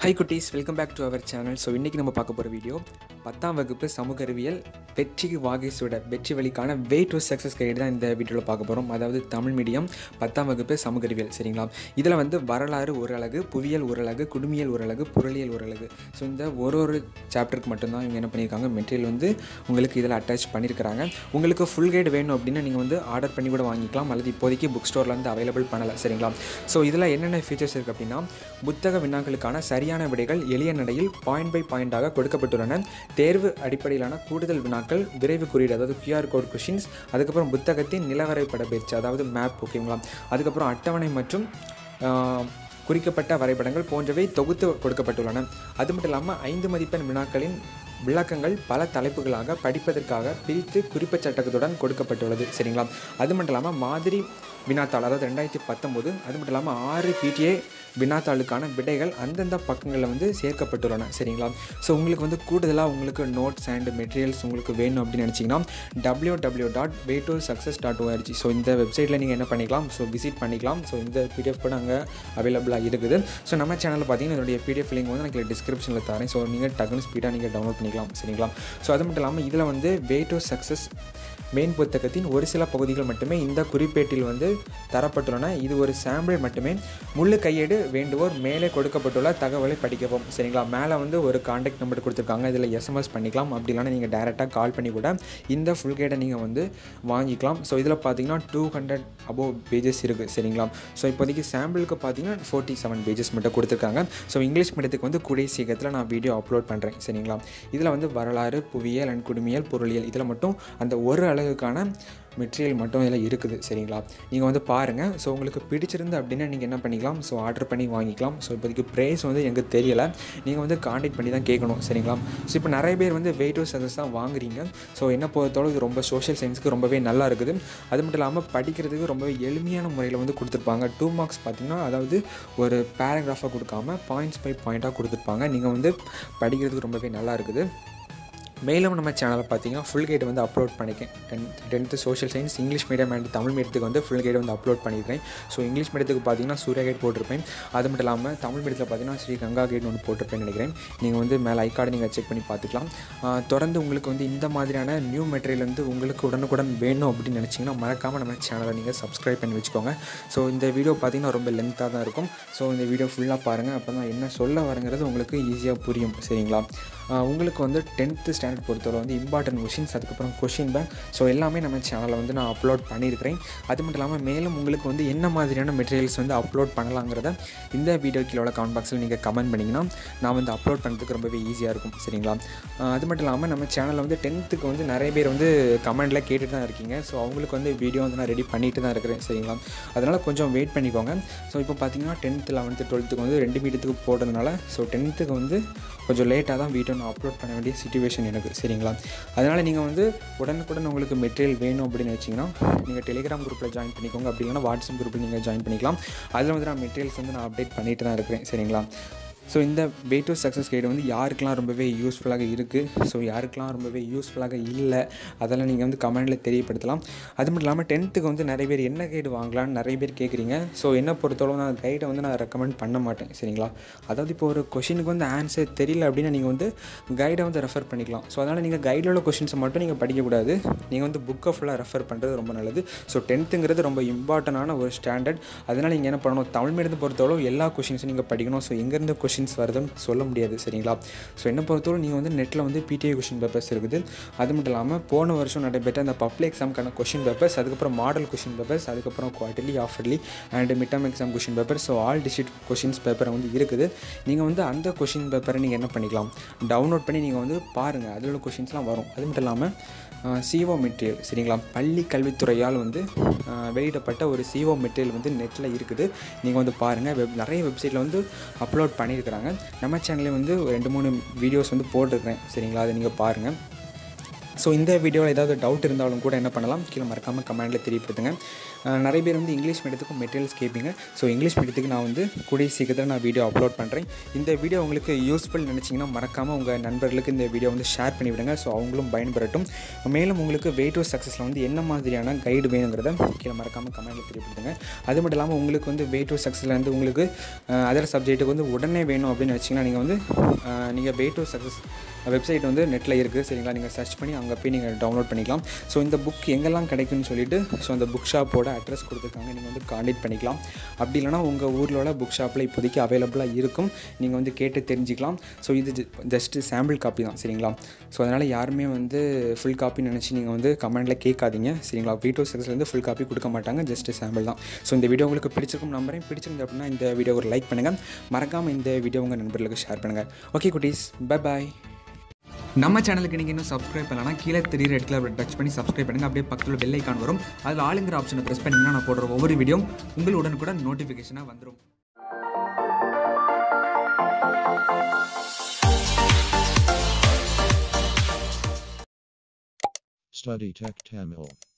high குட்டீஸ் welcome back to அவர் channel so இன்றைக்கி நம்ம பார்க்க போகிற வீடியோ பத்தாம் வகுப்பு சமூக அறிவியல் வெற்றிக்கு வாகை சுட வெற்றி வழிக்கான வே டு சக்ஸஸ் கைடு தான் இந்த வீடியோவில் பார்க்க போகிறோம் அதாவது தமிழ் மீடியம் பத்தாம் வகுப்பு சமூக அறிவியல் சரிங்களா இதில் வந்து வரலாறு ஒரு அழகு புவியியல் ஒரு அழகு குடுமியல் ஒரு அழகு பொருளியல் ஒரு அழகு ஸோ இந்த ஒரு ஒரு சாப்டருக்கு மட்டும்தான் இவங்க என்ன பண்ணியிருக்காங்க மெட்டீரியல் வந்து உங்களுக்கு இதில் அட்டாச் பண்ணியிருக்கிறாங்க உங்களுக்கு ஃபுல் கைடு வேணும் அப்படின்னா நீங்கள் வந்து ஆர்டர் பண்ணி கூட வாங்கிக்கலாம் அல்லது இப்போதைக்கு புக் ஸ்டோரில் வந்து அவைலபிள் பண்ணலை சரிங்களா ஸோ இதில் என்னென்ன ஃபீச்சர்ஸ் இருக்குது அப்படின்னா புத்தக வினாக்களுக்கான சரியான விடைகள் எளிய நடையில் பாயிண்ட் பை பாயிண்டாக கொடுக்கப்பட்டுள்ளன தேர்வு அடிப்படையிலான கூடுதல் வினாக்கள் விரைவு குறியீடு அதாவது QR கோட் கொஷின்ஸ் அதுக்கப்புறம் புத்தகத்தின் நிலவரைபட பயிற்சி அதாவது மேப் ஓகேங்களா அதுக்கப்புறம் அட்டவணை மற்றும் ஆஹ், குறிக்கப்பட்ட வரைபடங்கள் போன்றவை தொகுத்து கொடுக்கப்பட்டுள்ளன அது மட்டும் இல்லாமல் ஐந்து மதிப்பெண் வினாக்களின் விளக்கங்கள் பல தலைப்புகளாக படிப்பதற்காக பிரித்து குறிப்புச் சட்டத்துடன் கொடுக்கப்பட்டுள்ளது சரிங்களா அது மட்டும் இல்லாமல் மாதிரி வினாத்தாள் அதாவது ரெண்டாயிரத்தி பத்தொம்போது அது மட்டும் இல்லாமல் ஆறு பிடிஏ வினாத்தாளுக்கான விடைகள் அந்தந்த பக்கங்களில் வந்து சேர்க்கப்பட்டுள்ளன சரிங்களா ஸோ உங்களுக்கு வந்து கூடுதலாக உங்களுக்கு நோட்ஸ் அண்ட் மெட்டீரியல்ஸ் உங்களுக்கு வேணும் அப்படின்னு நினச்சிங்கன்னா W W dot way to success dot ORG so இந்த வெப்சைட்டில் நீங்கள் என்ன பண்ணிக்கலாம் ஸோ விசிட் பண்ணிக்கலாம் ஸோ இந்த பிடிஎஃப் கூட அங்கே அவைலபிளாக இருக்குது ஸோ நம்ம சேனலில் பார்த்தீங்கன்னா இதனுடைய பிடிஎஃப் லிங்க் வந்து எனக்கு டிஸ்கிரிப்ஷனில் தரேன் ஸோ நீங்கள் டக்குன்னு ஸ்பீடாக நீங்கள் டவுன்லோட் பண்ணிக்கலாம் சரிங்களா ஸோ அது மட்டும் இல்லாமல் இதில் வந்து வே டு சக்ஸஸ் மெயின் புத்தகத்தின் ஒரு சில பகுதிகள் மட்டுமே இந்த குறிப்பேட்டில் வந்து தரப்பட்டுள்ளன இது ஒரு சாம்பிள் மட்டுமே முள்ளு கையேடு வேண்டுவோர் மேலே கொடுக்கப்பட்டுள்ள தகவலை படிக்கவும் சரிங்களா மேலே வந்து ஒரு காண்டாக்ட் நம்பர் கொடுத்துருக்காங்க இதில் எஸ்எம்எஸ் பண்ணிக்கலாம் அப்படி இல்லைனா நீங்கள் டேரெக்டாக கால் பண்ணி கூட இந்த ஃபுல் கைடை நீங்கள் வந்து வாங்கிக்கலாம் ஸோ இதில் பார்த்தீங்கன்னா டூ ஹண்ட்ரட் அபோவ் பேஜஸ் இருக்குது சரிங்களா ஸோ இப்போதைக்கு சாம்பிளுக்கு பார்த்தீங்கன்னா ஃபோர்ட்டி செவன் பேஜஸ் மட்டும் கொடுத்துருக்காங்க ஸோ இங்கிலீஷ் மீடியத்துக்கு வந்து கூடிய சீக்கிரத்தில் நான் வீடியோ அப்லோட் பண்ணுறேன் சரிங்களா இதில் வந்து வரலாறு புவியியல் அண்ட் குடிமியல் பொருளியல் இதில் மட்டும் அந்த ஒரு அழகுக்கான மெட்டீரியல் மட்டும் இதில் இருக்குது சரிங்களா நீங்கள் வந்து பாருங்கள் ஸோ உங்களுக்கு பிடிச்சிருந்து அப்படின்னா நீங்கள் என்ன பண்ணிக்கலாம் ஸோ ஆர்டர் பண்ணி வாங்கிக்கலாம் ஸோ இப்போதைக்கு ப்ரைஸ் வந்து எங்களுக்கு தெரியலை நீங்கள் வந்து காண்டாக்ட் பண்ணி தான் கேட்கணும் சரிங்களா ஸோ இப்போ நிறைய பேர் வந்து வெயிட் டு சஜஸ் தான் வாங்குறீங்க ஸோ என்ன பொறுத்தளவு இது ரொம்ப சோஷியல் சயின்ஸுக்கு ரொம்பவே நல்லா இருக்குது அது மட்டும் இல்லாமல் படிக்கிறதுக்கு ரொம்பவே எளிமையான முறையில் வந்து கொடுத்துருப்பாங்க டூ மார்க்ஸ் பார்த்தீங்கன்னா அதாவது ஒரு பேராகிராஃபாக கொடுக்காம பாயிண்ட்ஸ் பை பாயிண்ட்டாக கொடுத்துருப்பாங்க நீங்கள் வந்து படிக்கிறதுக்கு ரொம்பவே நல்லா இருக்குது மேலும் நம்ம சேனலில் பார்த்தீங்கன்னா ஃபுல் கைடு வந்து அப்லோட் பண்ணிக்கேன் tenth tenth social science English medium and Tamil மீடியத்துக்கு வந்து ஃபுல் கைடு வந்து அப்லோட் பண்ணியிருக்கேன் ஸோ இங்கிலீஷ் மீடியத்துக்கு பார்த்தீங்கன்னா சூர்யா கைட் போட்டிருப்பேன் அது மட்டும் இல்லாமல் தமிழ் மீடியத்தில் பார்த்தீங்கன்னா ஸ்ரீ கங்கா கைடு ஒன்று போட்டிருப்பேன்னு நினைக்கிறேன் நீங்கள் வந்து மேலே ஐகார்டு நீங்கள் செக் பண்ணி பார்த்துக்கலாம் ஆஹ் தொடர்ந்து உங்களுக்கு வந்து இந்த மாதிரியான நியூ மெட்டீரியல் வந்து உங்களுக்கு உடனுக்குடன் வேணும் அப்படின்னு நினச்சிங்கன்னா மறக்காமல் நம்ம சேனலை நீங்கள் சப்ஸ்கிரைப் பண்ணி வச்சுக்கோங்க ஸோ இந்த வீடியோ பார்த்தீங்கன்னா ரொம்ப லென்த்தாக தான் இருக்கும் ஸோ இந்த வீடியோ ஃபுல்லாக பாருங்கள் அப்போ தான் என்ன சொல்ல வரங்கிறது உங்களுக்கு ஈஸியாக புரியும் சரிங்களா ஆஹ் உங்களுக்கு வந்து டென்த்து ஸ்டாண்டர்ட் பொறுத்தவரை வந்து இம்பார்ட்டன்ட் கொஷின்ஸ் அதுக்கப்புறம் கொஷின் பேங்க் ஸோ எல்லாமே நம்ம சேனலில் வந்து நான் அப்லோட் பண்ணியிருக்கிறேன் அது மட்டும் இல்லாமல் மேலும் உங்களுக்கு வந்து என்ன மாதிரியான மெட்டீரியல்ஸ் வந்து அப்லோட் பண்ணலாங்கிறத இந்த வீடியோ கீழே உள்ள கமெண்ட் பாக்ஸில் நீங்கள் கமெண்ட் பண்ணிங்கன்னா நான் வந்து அப்லோட் பண்ணுறதுக்கு ரொம்பவே ஈஸியாக இருக்கும் சரிங்களா ஆஹ் அது மட்டும் இல்லாமல் நம்ம சேனலில் வந்து டென்த்துக்கு வந்து நிறைய பேர் வந்து கமெண்டில் கேட்டுட்டு தான் இருக்கீங்க ஸோ அவங்களுக்கு வந்து வீடியோ வந்து நான் ரெடி பண்ணிட்டு தான் இருக்கிறேன் சரிங்களா அதனால் கொஞ்சம் வெயிட் பண்ணிக்கோங்க ஸோ இப்போ பார்த்தீங்கன்னா டென்த்து லெவன்த்து டுவெல்த்துக்கு வந்து ரெண்டு மீடியத்துக்கு போடுறதுனால ஸோ டென்த்துக்கு வந்து கொஞ்சம் லேட்டாக தான் வீடியோ நான் அப்லோட் பண்ண வேண்டிய சுச்சுவேஷன் எனக்கு சரிங்களா அதனால் நீங்கள் வந்து உடனுக்குடன் உங்களுக்கு மெட்டீரியல் வேணும் அப்படின்னு வச்சிங்கன்னா நீங்கள் டெலிகிராம் குரூப்பில் ஜாயின் பண்ணிக்கோங்க அப்படி இல்லைனா வாட்ஸ்அப் குரூப்பில் நீங்கள் ஜாயின் பண்ணிக்கலாம் அதில் வந்து நான் மெட்டீரியல்ஸ் வந்து நான் அப்டேட் பண்ணிட்டு தான் இருக்கிறேன் சரிங்களா ஸோ இந்த வே டு சக்ஸஸ் கைடு வந்து யாருக்கெல்லாம் ரொம்பவே யூஸ்ஃபுல்லாக இருக்குது ஸோ யாருக்கெல்லாம் ரொம்பவே யூஸ்ஃபுல்லாக இல்லை அதெல்லாம் நீங்கள் வந்து கமெண்டில் தெரியப்படுத்தலாம் அது மட்டும் இல்லாமல் டென்த்துக்கு வந்து நிறைய பேர் என்ன கைடு வாங்கலாம்னு நிறைய பேர் கேட்குறீங்க ஸோ என்ன பொறுத்தளவு நான் கைடை வந்து நான் ரெக்கமெண்ட் பண்ண மாட்டேன் சரிங்களா அதாவது இப்போ ஒரு கொஷினுக்கு வந்து ஆன்சர் தெரியல அப்படின்னா நீங்கள் வந்து கைடை வந்து ரெஃபர் பண்ணிக்கலாம் ஸோ அதனால் நீங்கள் கைடில் உள்ள கொஷின்ஸை மட்டும் நீங்கள் படிக்கக்கூடாது நீங்கள் வந்து புக்கை ஃபுல்லாக ரெஃபர் பண்ணுறது ரொம்ப நல்லது ஸோ டென்த்துங்கிறது ரொம்ப இம்பார்ட்டண்டான ஒரு ஸ்டாண்டர்ட் அதனால் நீங்கள் என்ன பண்ணணும் தமிழ் மீடியத்தை பொறுத்தளவு எல்லா கொஷின்ஸும் நீங்கள் படிக்கணும் ஸோ எங்கேருந்து கொஷின்ஸ் வருதுன்னு சொல்ல முடியாது சரிங்களா ஸோ என்ன பொறுத்தவரை நீங்கள் வந்து நெட்டில் வந்து பிடிஏ கொஷின் பேப்பர்ஸ் இருக்குது அது மட்டும் இல்லாமல் போன வருஷம் நடைபெற்ற அந்த பப்ளிக் எக்ஸாமுக்கான கொஷின் பேப்பர்ஸ் அதுக்கப்புறம் மாடல் கொஷின் பேப்பர்ஸ் அதுக்கப்புறம் quarterly half yearly and midterm exam question paper so all district questions paper வந்து இருக்குது நீங்கள் வந்து அந்த கொஷின் பேப்பரை நீங்கள் என்ன பண்ணிக்கலாம் டவுன்லோட் பண்ணி நீங்கள் வந்து பாருங்கள் அதில் உள்ள கொஷின்ஸ்லாம் வரும் அது மட்டும் இல்லாமல் சிஓ மெட்டீரியல் சரிங்களா பள்ளி கல்வித்துறையால் வந்து ஆஹ், வெளியிடப்பட்ட ஒரு சிஓ மெட்டீரியல் வந்து நெட்டில் இருக்குது நீங்கள் வந்து பாருங்கள் வெப் நிறைய வெப்சைட்டில் வந்து அப்லோட் பண்ணியிருக்கிறாங்க நம்ம சேனல்லே வந்து ஒரு ரெண்டு மூணு வீடியோஸ் வந்து போட்டிருக்கிறேன் சரிங்களா அதை நீங்கள் பாருங்கள் ஸோ இந்த வீடியோவில் ஏதாவது டவுட் இருந்தாலும் கூட என்ன பண்ணலாம் கீழே மறக்காமல் கமெண்ட்டில் தெரியப்படுத்துங்க அஹ் நிறைய பேர் வந்து இங்கிலீஷ் மீடியத்துக்கும் மெட்டீரியல்ஸ் கேட்பீங்க ஸோ இங்கிலீஷ் மீடியத்துக்கு நான் வந்து கூடிய சீக்கிரத்தில் நான் வீடியோ அப்லோட் பண்ணுறேன் இந்த வீடியோ உங்களுக்கு யூஸ்ஃபுல் நினச்சிங்கன்னா மறக்காமல் உங்கள் நண்பர்களுக்கு இந்த வீடியோ வந்து ஷேர் பண்ணிவிடுங்க ஸோ அவங்களும் பயன்பெறட்டும் மேலும் உங்களுக்கு வெயிட் டு சக்ஸஸில் வந்து என்ன மாதிரியான கைடு வேணுங்கிறத கீழே மறக்காமல் கமெண்ட்டில் தெரியப்படுத்துங்க அது மட்டும் இல்லாமல் உங்களுக்கு வந்து வெயிட் டு சக்ஸஸில் வந்து உங்களுக்கு அதர் சப்ஜெக்ட்டுக்கு வந்து உடனே வேணும் அப்படின்னு வச்சிங்கன்னா நீங்கள் வந்து நீங்கள் வெயிட் டு சக்ஸஸ் வெப்சைட் வந்து நெட்டில் இருக்குது சரிங்களா நீங்கள் சர்ச் பண்ணி அங்கே போய் நீங்கள் டவுன்லோட் பண்ணிக்கலாம் ஸோ இந்த புக் எங்கெல்லாம் கிடைக்கும்னு சொல்லிட்டு ஸோ அந்த புக் ஷாப்போட அட்ரஸ் கொடுத்துருக்காங்க நீங்கள் வந்து காண்டாக்ட் பண்ணிக்கலாம் அப்படி இல்லைனா உங்கள் ஊரில் உள்ள புக் ஷாப்பில் இப்போதைக்கு அவைலபிளாக இருக்கும் நீங்கள் வந்து கேட்டு தெரிஞ்சுக்கலாம் ஸோ இது ஜஸ்ட்டு சாம்பிள் காப்பி தான் சரிங்களா ஸோ அதனால் யாருமே வந்து ஃபுல் காப்பி நினச்சி நீங்கள் வந்து கமெண்டில் கேட்காதீங்க சரிங்களா வீட்டோ சர்வீஸ்லேருந்து ஃபுல் காப்பி கொடுக்க மாட்டாங்க ஜஸ்ட்டு சாம்பிள் தான் ஸோ இந்த வீடியோ உங்களுக்கு பிடிச்சிருக்கும் நம்புறேன் பிடிச்சிருந்து அப்படின்னா இந்த வீடியோ ஒரு லைக் பண்ணுங்கள் மறக்காமல் இந்த வீடியோ உங்கள் நண்பர்களுக்கு ஷேர் பண்ணுங்கள் ஓகே குட்டீஸ் பை பாய் நம்ம சேனலுக்கு நீங்கள் இன்னும் சப்ஸ்கிரைப் பண்ணலாம் கீழே தெரியுற இடத்துல டச் பண்ணி சப்ஸ்கிரைப் பண்ணுங்கள் அப்படியே பக்கத்தில் பெல் ஐக்கான் வரும் அதில் ஆளுங்கிற ஆப்ஷனை ப்ரெஸ் பண்ணிங்கன்னா நான் போடுற ஒவ்வொரு வீடியோ உங்களுடன் கூட நோட்டிஃபிகேஷனாக வந்துடும் Study Tech Tamil